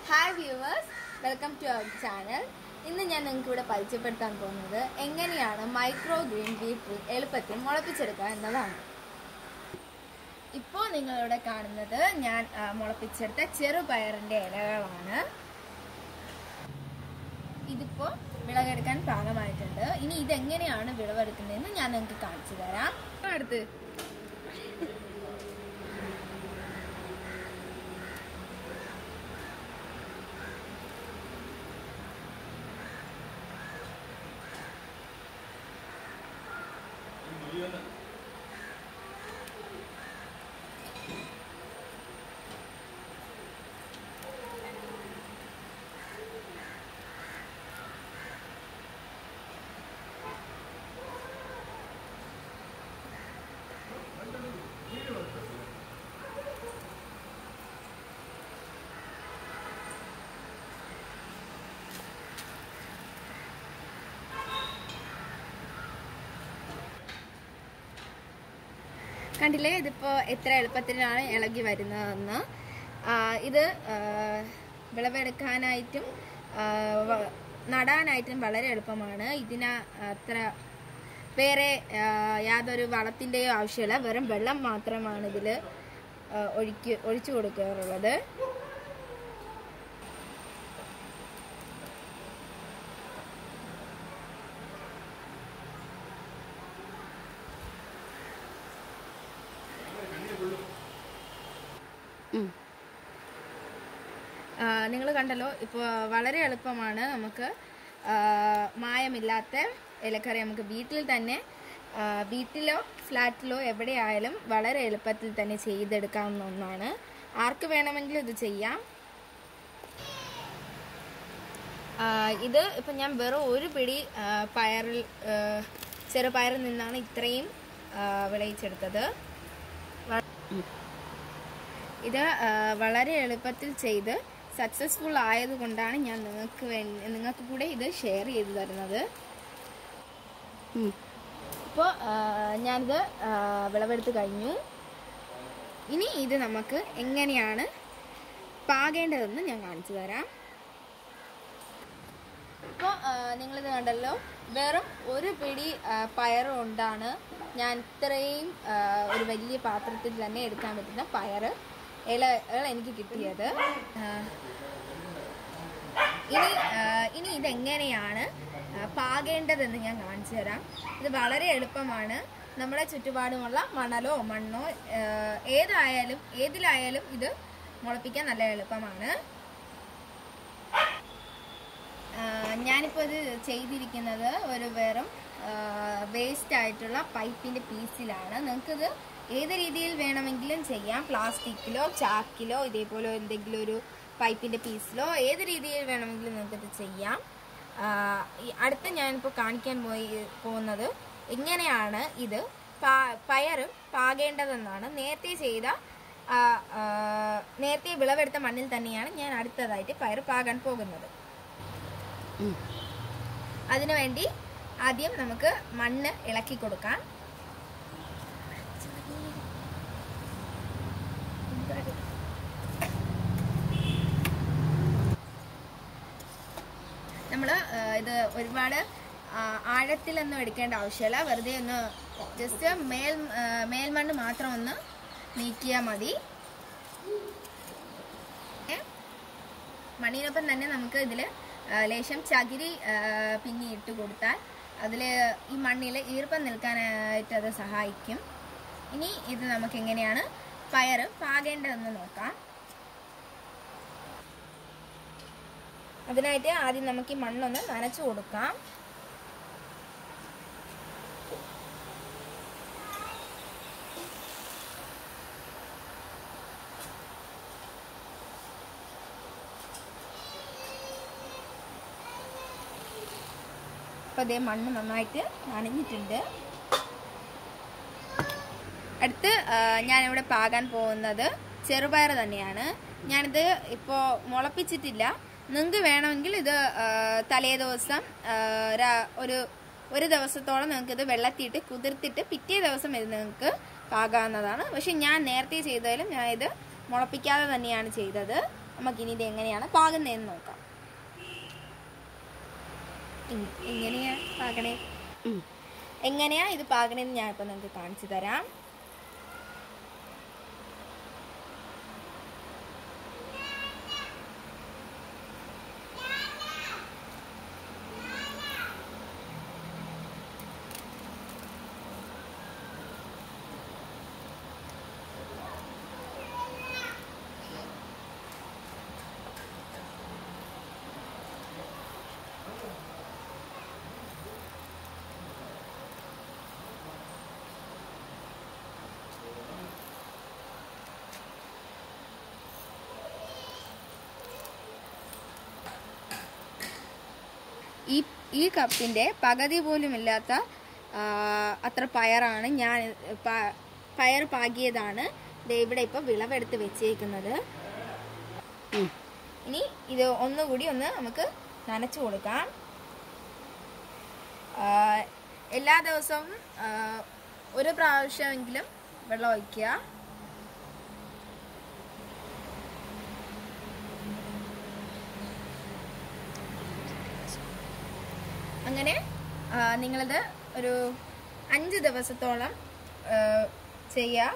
Hi viewers welcome to our channel ഇന്ന് ഞാൻ നിങ്ങൾക്ക് ഇവിടെ പരിചയപ്പെടുത്താൻ പോകുന്നത് എങ്ങനെയാണ് മൈക്രോ ഗ്രീൻ ബീട്രൂട്ട് എളുപ്പത്തിൽ മുളപ്പിച്ചെടുക്കുക എന്നതാണ് ഇപ്പോൾ നിങ്ങളിവിടെ കാണുന്നത് ഞാൻ ആ, മുളപ്പിച്ചെടുത്ത ചെറുപയറിൻ്റെ ഇലകളാണ് ഇതിപ്പോൾ വിളവെടുക്കാൻ പാകമായിട്ടുണ്ട് ഇനി ഇതെങ്ങനെയാണ് വിളവെടുക്കുന്നതെന്ന് ഞാൻ നിങ്ങൾക്ക് കാണിച്ചു തരാം അടുത്ത് കണ്ടില്ലേ ഇതിപ്പോൾ എത്ര എളുപ്പത്തിലാണ് ഇളകി വരുന്നതെന്ന് ആ, ഇത് ആ, വിളവെടുക്കാനായിട്ടും ആ, വ- നടാനായിട്ടും വളരെ എളുപ്പമാണ് ഇതിന് അത്ര വേറെ ആ, യാതൊരു വളത്തിൻ്റെയോ ആവശ്യമില്ല വെറും വെള്ളം മാത്രമാണ് ഇതിൽ ഒഴിക്ക് ഒഴിച്ചു കൊടുക്കാറുള്ളത് നിങ്ങൾ കണ്ടല്ലോ ഇപ്പോൾ വളരെ എളുപ്പമാണ് നമുക്ക് ആ, മായമില്ലാത്ത ഇലക്കറി നമുക്ക് വീട്ടിൽ തന്നെ ആ, വീട്ടിലോ ഫ്ലാറ്റിലോ എവിടെയായാലും വളരെ എളുപ്പത്തിൽ തന്നെ ചെയ്തെടുക്കാവുന്ന ഒന്നാണ് ആർക്ക് വേണമെങ്കിലും ഇത് ചെയ്യാം ആ, ഇത് ഇപ്പം ഞാൻ വെറും ഒരു പിടി ആ, പയറിൽ ആ, ചെറുപയറിൽ നിന്നാണ് ഇത്രയും ആ, വിളയിച്ചെടുത്തത് വ- ഇത് ആ, വളരെ എളുപ്പത്തിൽ ചെയ്ത് സക്സസ്ഫുൾ ആയതുകൊണ്ടാണ് ഞാൻ നിങ്ങൾക്ക് വേണ്ടി നിങ്ങൾക്ക് കൂടെ ഇത് ഷെയർ ചെയ്തു തരുന്നത് ഇപ്പോൾ ഞാനിത് ആ, വിളവെടുത്ത് കഴിഞ്ഞു ഇനി ഇത് നമുക്ക് എങ്ങനെയാണ് പാകേണ്ടതെന്ന് ഞാൻ കാണിച്ചു തരാം ഇപ്പോൾ നിങ്ങളിത് കണ്ടല്ലോ വെറും ഒരു പിടി ആ, പയറ് കൊണ്ടാണ് ഞാൻ ഇത്രയും ആ, ഒരു വലിയ പാത്രത്തിൽ തന്നെ എടുക്കാൻ പറ്റുന്ന പയറ് ഇലകൾ എനിക്ക് കിട്ടിയത് ആ, ഇനി ആ, ഇനി ഇതെങ്ങനെയാണ് ആ, പാകേണ്ടതെന്ന് ഞാൻ കാണിച്ചു തരാം ഇത് വളരെ എളുപ്പമാണ് നമ്മുടെ ചുറ്റുപാടുമുള്ള മണലോ മണ്ണോ ആ, ഏതായാലും ഏതിലായാലും ഇത് മുളപ്പിക്കാൻ നല്ല എളുപ്പമാണ് ആഹ് ഞാനിപ്പോൾ ഇത് ചെയ്തിരിക്കുന്നത് ഒരു വെറും വേസ്റ്റ് ആയിട്ടുള്ള പൈപ്പിൻ്റെ പീസിലാണ് നിങ്ങൾക്കിത് ഏത് രീതിയിൽ വേണമെങ്കിലും ചെയ്യാം പ്ലാസ്റ്റിക്കിലോ ചാക്കിലോ ഇതേപോലെ എന്തെങ്കിലും ഒരു പൈപ്പിൻ്റെ പീസിലോ ഏത് രീതിയിൽ വേണമെങ്കിലും നിങ്ങൾക്കിത് ചെയ്യാം ആഹ് ഈ അടുത്ത് ഞാനിപ്പോൾ കാണിക്കാൻ പോയി പോകുന്നത് എങ്ങനെയാണ് ഇത് പാ പയറും പാകേണ്ടതെന്നാണ് നേരത്തെ ചെയ്ത ആ, ആ, നേരത്തെ വിളവെടുത്ത മണ്ണിൽ തന്നെയാണ് ഞാൻ അടുത്തതായിട്ട് പയർ പാകാൻ പോകുന്നത് അതിനുവേണ്ടി ആദ്യം നമുക്ക് മണ്ണ് ഇളക്കി കൊടുക്കാം നമ്മൾ ഇത് ഒരുപാട് ആ, ആഴത്തിലൊന്നും എടുക്കേണ്ട ആവശ്യമില്ല വെറുതെ ഒന്ന് ജസ്റ്റ് മേൽ ആ, മേൽമണ്ണ് മാത്രം ഒന്ന് നീക്കിയാൽ മതി ഏ? മണ്ണിനൊപ്പം തന്നെ നമുക്ക് ഇതിൽ ലേശം ചകിരി ആ, പിന്നി ഇട്ട് കൊടുത്താൽ അതിൽ ഈ മണ്ണിൽ ഈർപ്പം നിൽക്കാനായിട്ട് അത് സഹായിക്കും ഇനി ഇത് നമുക്ക് എങ്ങനെയാണ് പയർ പാകേണ്ടതെന്ന് നോക്കാം അതിനായിട്ട് ആദ്യം നമുക്ക് ഈ മണ്ണൊന്ന് നനച്ചു കൊടുക്കാം അപ്പോൾ അതേ മണ്ണ് നന്നായിട്ട് നനഞ്ഞിട്ടുണ്ട് അടുത്ത് ആ, ഞാനിവിടെ പാകാൻ പോകുന്നത് ചെറുപയർ തന്നെയാണ് ഞാനിത് ഇപ്പോൾ മുളപ്പിച്ചിട്ടില്ല നിങ്ങൾക്ക് വേണമെങ്കിൽ ഇത് ആ, തലേ ദിവസം ആ, രാ- ഒരു ഒരു ദിവസത്തോളം നിങ്ങൾക്ക് ഇത് വെള്ളത്തിയിട്ട് കുതിർത്തിട്ട് പിറ്റേ ദിവസം ഇത് നിങ്ങൾക്ക് പാകാവുന്നതാണ് പക്ഷെ ഞാൻ നേരത്തെ ചെയ്തതിലും ഞാൻ ഇത് മുളപ്പിക്കാതെ തന്നെയാണ് ചെയ്തത് നമുക്കിനി ഇത് എങ്ങനെയാണ് പാകുന്നതെന്ന് നോക്കാം ഇ- എങ്ങനെയാ പാകണേ ഉം. എങ്ങനെയാ ഇത് പാകണേന്ന് ഞാൻ ഇപ്പൊ നിങ്ങൾക്ക് കാണിച്ചു തരാം ഈ ഈ കപ്പിന്റെ പകുതി പോലും ഇല്ലാത്ത ആ, അത്ര പയറാണ് ഞാൻ പ- പയർ പാകിയതാണ് ദേ ഇവിടെ ഇപ്പൊ വിളവെടുത്ത് വെച്ചേക്കുന്നത് ഇനി ഇത് ഒന്നുകൂടി ഒന്ന് നമുക്ക് നനച്ചു കൊടുക്കാം ആ, എല്ലാ ദിവസവും ആ, ഒരു പ്രാവശ്യമെങ്കിലും വെള്ളം ഒഴിക്കുക അങ്ങനെ ആ, നിങ്ങളത് ഒരു അഞ്ച് ദിവസത്തോളം ആ, ചെയ്യുക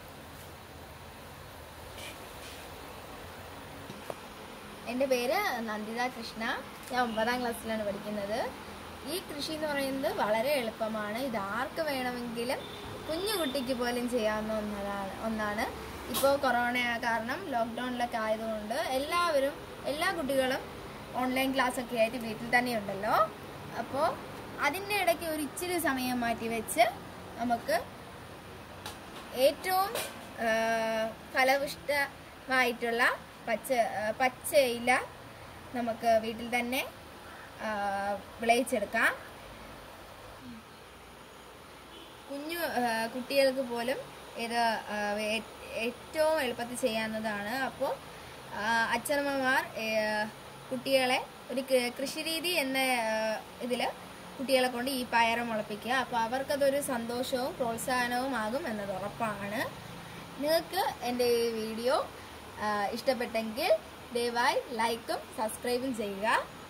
എൻ്റെ പേര് നന്ദിത കൃഷ്ണ ഞാൻ ഒമ്പതാം ക്ലാസ്സിലാണ് പഠിക്കുന്നത് ഈ കൃഷി എന്ന് പറയുന്നത് വളരെ എളുപ്പമാണ് ഇത് ആർക്ക് വേണമെങ്കിലും കുഞ്ഞു കുട്ടിക്ക് പോലും ചെയ്യാവുന്ന ഒന്നതാണ് ഒന്നാണ് ഇപ്പോൾ കൊറോണ കാരണം ലോക്ക്ഡൗണിലൊക്കെ ആയതുകൊണ്ട് എല്ലാവരും എല്ലാ കുട്ടികളും ഓൺലൈൻ ക്ലാസ് ഒക്കെ ആയിട്ട് വീട്ടിൽ തന്നെ ഉണ്ടല്ലോ അപ്പോൾ അതിൻ്റെ ഇടയ്ക്ക് ഒരു ഇച്ചിരി സമയം മാറ്റി വെച്ച് നമുക്ക് ഏറ്റവും ആ, ഫലപുഷ്ടമായിട്ടുള്ള പച്ച ആ, പച്ചയില നമുക്ക് വീട്ടിൽ തന്നെ ആ, വിളയിച്ചെടുക്കാം കുഞ്ഞു ആ, കുട്ടികൾക്ക് പോലും ഇത് ആ, ഏ- ഏറ്റവും എളുപ്പത്തിൽ ചെയ്യാവുന്നതാണ് അപ്പോൾ അച്ഛനമ്മമാർ ഏ, കുട്ടികളെ ഒരു കൃ- കൃഷിരീതി എന്ന ഇതിൽ കുട്ടികളെ കൊണ്ട് ഈ പയറ് മുളപ്പിക്കുക അപ്പോൾ അവർക്കതൊരു സന്തോഷവും പ്രോത്സാഹനവും ആകും എന്നത് ഉറപ്പാണ് നിങ്ങൾക്ക് എൻ്റെ ഈ വീഡിയോ ആ, ഇഷ്ടപ്പെട്ടെങ്കിൽ ദയവായി ലൈക്കും സബ്സ്ക്രൈബും ചെയ്യുക